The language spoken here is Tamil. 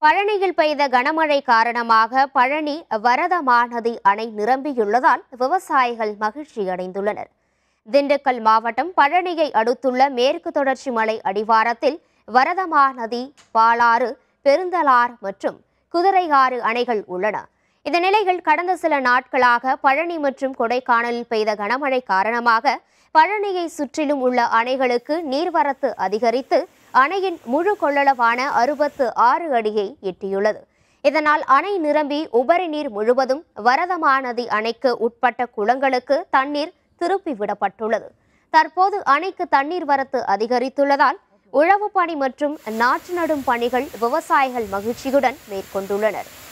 பழனியில் பெய்த கனமழை காரணமாக பழனி வரதமாநதி அணை நிரம்பியுள்ளதால் விவசாயிகள் மகிழ்ச்சி அடைந்துள்ளனர் திண்டுக்கல் மாவட்டம் பழனியை அடுத்துள்ள மேற்கு தொடர்ச்சி மலை அடிவாரத்தில் வரதமாநதி பாலாறு பெருந்தலார் மற்றும் குதிரையாறு அணைகள் உள்ளன இந்த நிலையில் கடந்த சில நாட்களாக பழனி மற்றும் கொடைக்கானலில் பெய்த கனமழை காரணமாக பழனியை சுற்றிலும் உள்ள அணைகளுக்கு நீர்வரத்து அதிகரித்து அணையின் முழு கொள்ளளவான அறுபத்து ஆறு அடியை எட்டியுள்ளது இதனால் அணை நிரம்பி உபரி நீர் முழுவதும் வரதமாநதி அணைக்கு உட்பட்ட குளங்களுக்கு தண்ணீர் திருப்பி விடப்பட்டுள்ளது தற்போது அணைக்கு தண்ணீர் வரத்து அதிகரித்துள்ளதால் உழவு பணி மற்றும் நாற்று நடும் பணிகள் விவசாயிகள் மகிழ்ச்சியுடன் மேற்கொண்டுள்ளனர்